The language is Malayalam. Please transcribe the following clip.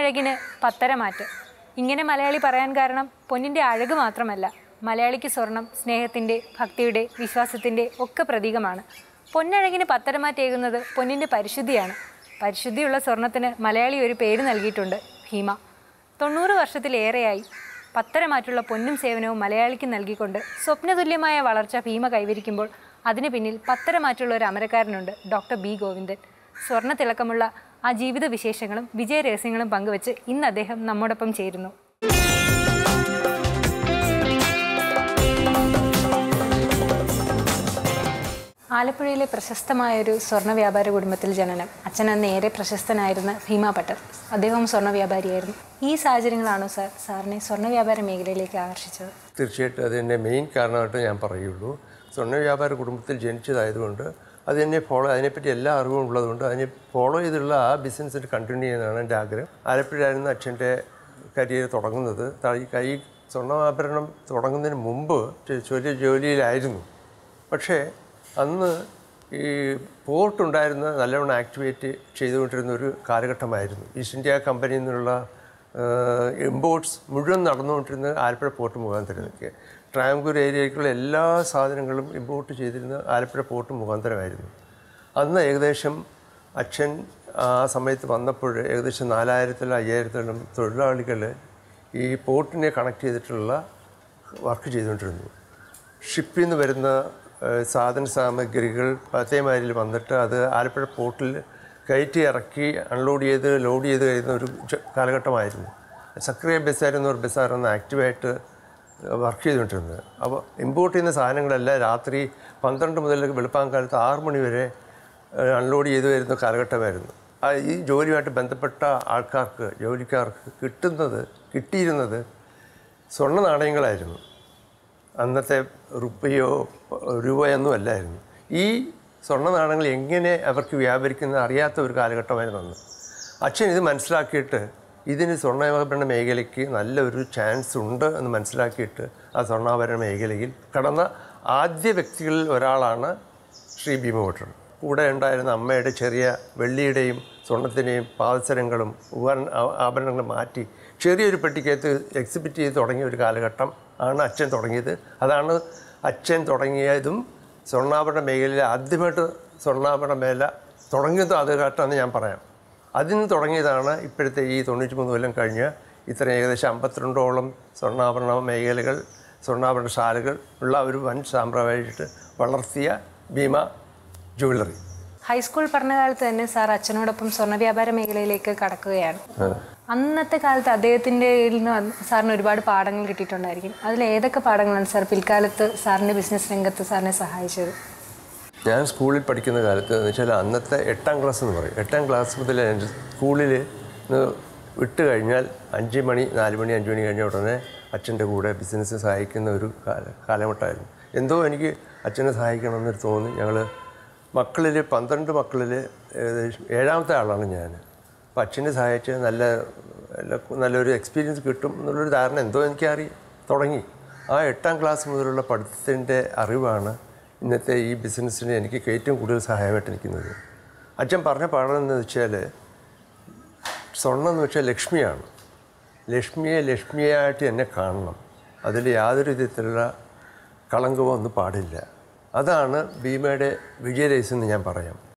പൊന്നഴകിന് പത്തരമാറ്റ് ഇങ്ങനെ മലയാളി പറയാൻ കാരണം പൊന്നിൻ്റെ അഴക് മാത്രമല്ല മലയാളിക്ക് സ്വർണം സ്നേഹത്തിൻ്റെ ഭക്തിയുടെ വിശ്വാസത്തിൻ്റെ ഒക്കെ പ്രതീകമാണ് പൊന്നഴകിന് പത്തരമാറ്റേകുന്നത് പൊന്നിൻ്റെ പരിശുദ്ധിയാണ് പരിശുദ്ധിയുള്ള സ്വർണത്തിന് മലയാളി ഒരു പേര് നൽകിയിട്ടുണ്ട് ഭീമ തൊണ്ണൂറ് വർഷത്തിലേറെയായി പത്തരമാറ്റുള്ള പൊന്നും സേവനവും മലയാളിക്ക് നൽകിക്കൊണ്ട് സ്വപ്നതുല്യമായ വളർച്ച ഭീമ കൈവരിക്കുമ്പോൾ അതിന് പിന്നിൽ പത്തരമാറ്റുള്ള ഒരു അമരക്കാരനുണ്ട് ഡോക്ടർ ബി ഗോവിന്ദൻ സ്വർണ്ണ തിളക്കമുള്ള ആ ജീവിത വിശേഷങ്ങളും വിജയ രഹസ്യങ്ങളും പങ്കുവച്ച് ഇന്ന് അദ്ദേഹം നമ്മോടൊപ്പം ചേരുന്നു ആലപ്പുഴയിലെ പ്രശസ്തമായ ഒരു സ്വർണ്ണ വ്യാപാര കുടുംബത്തിൽ ജനനം അച്ഛൻ അന്ന് ഏറെ പ്രശസ്തനായിരുന്ന ഭീമ പട്ടർ അദ്ദേഹവും സ്വർണ്ണ വ്യാപാരിയായിരുന്നു ഈ സാഹചര്യങ്ങളാണോ സാർ സാറിനെ സ്വർണ്ണ വ്യാപാര മേഖലയിലേക്ക് ആകർഷിച്ചത് തീർച്ചയായിട്ടും അതിൻ്റെ മെയിൻ കാരണമായിട്ട് ഞാൻ പറയുള്ളൂ സ്വർണ്ണ വ്യാപാര കുടുംബത്തിൽ ജനിച്ചതായതുകൊണ്ട് അത് എന്നെ ഫോളോ അതിനെപ്പറ്റി എല്ലാ അറിവും ഉള്ളതുകൊണ്ട് അതിനെ ഫോളോ ചെയ്തുള്ള ആ ബിസിനസ്സിൽ കണ്ടിന്യൂ ചെയ്യുന്നതാണ് എൻ്റെ ആഗ്രഹം ആലപ്പുഴയായിരുന്നു അച്ഛൻ്റെ കരിയർ തുടങ്ങുന്നത് ത- ഈ കൈ സ്വർണ്ണാഭരണം തുടങ്ങുന്നതിന് മുമ്പ് ചെ- ചെറിയ ജോലിയിലായിരുന്നു പക്ഷേ അന്ന് ഈ പോർട്ട് ഉണ്ടായിരുന്ന നല്ലവണ്ണം ആക്ടിവേറ്റ് ചെയ്തുകൊണ്ടിരുന്ന ഒരു കാലഘട്ടമായിരുന്നു ഈസ്റ്റ് ഇന്ത്യ കമ്പനിയിൽ നിന്നുള്ള ഇമ്പോർട്ട്സ് മുഴുവൻ നടന്നുകൊണ്ടിരുന്നത് ആലപ്പുഴ പോർട്ട് മുഖാന്തരമൊക്കെ ട്രാങ്കൂർ ഏരിയയിലേക്കുള്ള എല്ലാ സാധനങ്ങളും ഇമ്പോർട്ട് ചെയ്തിരുന്ന ആലപ്പുഴ പോർട്ട് മുഖാന്തരമായിരുന്നു അന്ന് ഏകദേശം അച്ഛൻ ആ സമയത്ത് വന്നപ്പോൾ ഏകദേശം നാലായിരത്തിലും അയ്യായിരത്തിലും തൊഴിലാളികൾ ഈ പോർട്ടിനെ കണക്ട് ചെയ്തിട്ടുള്ള വർക്ക് ചെയ്തുകൊണ്ടിരുന്നു ഷിപ്പിൽ നിന്ന് വരുന്ന ഏഹ്, സാധന സാമഗ്രികൾ പത്തേമാരിൽ വന്നിട്ട് അത് ആലപ്പുഴ പോർട്ടിൽ കയറ്റി ഇറക്കി അൺലോഡ് ചെയ്ത് ലോഡ് ചെയ്ത് കഴിയുന്ന ഒരു ച- കാലഘട്ടമായിരുന്നു സക്രിയ ബസ്സായിരുന്നു ഒരു ബസ്സായിരുന്നു ആക്റ്റീവായിട്ട് വർക്ക് ചെയ്തുകൊണ്ടിരുന്നത് അപ്പോൾ ഇമ്പോർട്ട് ചെയ്യുന്ന സാധനങ്ങളെല്ലാം രാത്രി പന്ത്രണ്ട് മുതൽ വെളുപ്പാങ്കാലത്ത് ആറ് മണി വരെ ഏഹ്, അൺലോഡ് ചെയ്ത് വരുന്ന കാലഘട്ടമായിരുന്നു ആ ഈ ജോലിയുമായിട്ട് ബന്ധപ്പെട്ട ആൾക്കാർക്ക് ജോലിക്കാർക്ക് കിട്ടുന്നത് കിട്ടിയിരുന്നത് സ്വർണ്ണ നാണയങ്ങളായിരുന്നു അന്നത്തെ റുപ്പയോ രൂപയൊന്നും അല്ലായിരുന്നു ഈ സ്വർണ്ണ നാണയങ്ങൾ എങ്ങനെ അവർക്ക് വ്യാപരിക്കുന്നത് അറിയാത്ത ഒരു കാലഘട്ടമായിരുന്നു അന്ന് അച്ഛൻ ഇത് മനസ്സിലാക്കിയിട്ട് ഇതിന് സ്വർണ്ണാഭരണ മേഖലയ്ക്ക് നല്ലൊരു ചാൻസ് ഉണ്ട് എന്ന് മനസ്സിലാക്കിയിട്ട് ആ സ്വർണ്ണാഭരണ മേഖലയിൽ കടന്ന ആദ്യ വ്യക്തികളിൽ ഒരാളാണ് ശ്രീ ഭീമഭട്ടർ കൂടെ ഉണ്ടായിരുന്ന അമ്മയുടെ ചെറിയ വെള്ളിയുടെയും സ്വർണത്തിൻ്റെയും പാദസരങ്ങളും ഉപകരണ ആ- ആഭരണങ്ങളും മാറ്റി ചെറിയൊരു പെട്ടിക്കകത്ത് എക്സിബിറ്റ് ചെയ്ത് തുടങ്ങിയ ഒരു കാലഘട്ടം ആണ് അച്ഛൻ തുടങ്ങിയത് അതാണ് അച്ഛൻ തുടങ്ങിയതും സ്വർണ്ണാഭരണ മേഖലയിൽ ആദ്യമായിട്ട് സ്വർണ്ണാഭരണ മേഖല തുടങ്ങിയത് അത് ഘട്ടമെന്ന് ഞാൻ പറയാം അതിൽ നിന്ന് തുടങ്ങിയതാണ് ഇപ്പോഴത്തെ ഈ തൊണ്ണൂറ്റി മൂന്ന് കൊല്ലം കഴിഞ്ഞ് ഇത്ര ഏകദേശം അമ്പത്തിരണ്ടോളം സ്വർണ്ണാഭരണ മേഖലകൾ സ്വർണ്ണാഭരണ ശാലകൾ ഉള്ള ഒരു വൻ സാമ്പ്രദായമായിട്ട് വളർത്തിയ ഭീമ ജ്വല്ലറി ഹൈസ്കൂൾ പഠനകാലത്ത് തന്നെ സാർ അച്ഛനോടൊപ്പം സ്വർണ്ണ വ്യാപാര മേഖലയിലേക്ക് കടക്കുകയാണ് അന്നത്തെ കാലത്ത് അദ്ദേഹത്തിൻ്റെ നിന്ന് വന്ന് സാറിന് ഒരുപാട് പാഠങ്ങൾ കിട്ടിയിട്ടുണ്ടായിരിക്കും അതിൽ ഏതൊക്കെ പാഠങ്ങളാണ് സാർ പിൽക്കാലത്ത് സാറിൻ്റെ ബിസിനസ് രംഗത്ത് സാറിനെ സഹായിച്ചത് ഞാൻ സ്കൂളിൽ പഠിക്കുന്ന കാലത്ത് എന്ന് വെച്ചാൽ അന്നത്തെ എട്ടാം ക്ലാസ് എന്ന് പറയും എട്ടാം ക്ലാസ് മുതൽ എൻ്റെ സ്കൂളിൽ നിന്ന് വിട്ട് കഴിഞ്ഞാൽ അഞ്ച് മണി നാല് മണി അഞ്ച് മണി കഴിഞ്ഞ ഉടനെ അച്ഛൻ്റെ കൂടെ ബിസിനസ് സഹായിക്കുന്ന ഒരു കാല കാലഘട്ടമായിരുന്നു എന്തോ എനിക്ക് അച്ഛനെ സഹായിക്കണമെന്നൊരു തോന്നി ഞങ്ങൾ മക്കളിൽ പന്ത്രണ്ട് മക്കളിൽ ഏകദേശം ഏഴാമത്തെ ആളാണ് ഞാൻ അപ്പോൾ അച്ഛനെ സഹായിച്ച് നല്ല നല്ല- നല്ലൊരു എക്സ്പീരിയൻസ് കിട്ടും എന്നുള്ളൊരു ധാരണ എന്തോ എനിക്കറിയാം തുടങ്ങി ആ എട്ടാം ക്ലാസ് മുതലുള്ള പഠിത്തത്തിൻ്റെ അറിവാണ് ഇന്നത്തെ ഈ ബിസിനസ്സിന് എനിക്ക് ഏറ്റവും കൂടുതൽ സഹായമായിട്ട് നിൽക്കുന്നത് അച്ഛൻ പറഞ്ഞ പാഠം എന്ന് വെച്ചാൽ സ്വർണ്ണം എന്ന് വെച്ചാൽ ലക്ഷ്മിയാണ് ലക്ഷ്മിയെ ലക്ഷ്മിയായിട്ട് എന്നെ കാണണം അതിൽ യാതൊരു വിധത്തിലുള്ള കളങ്കമോ ഒന്നും പാടില്ല അതാണ് ഭീമയുടെ വിജയരഹസ്യം എന്ന് ഞാൻ പറയാം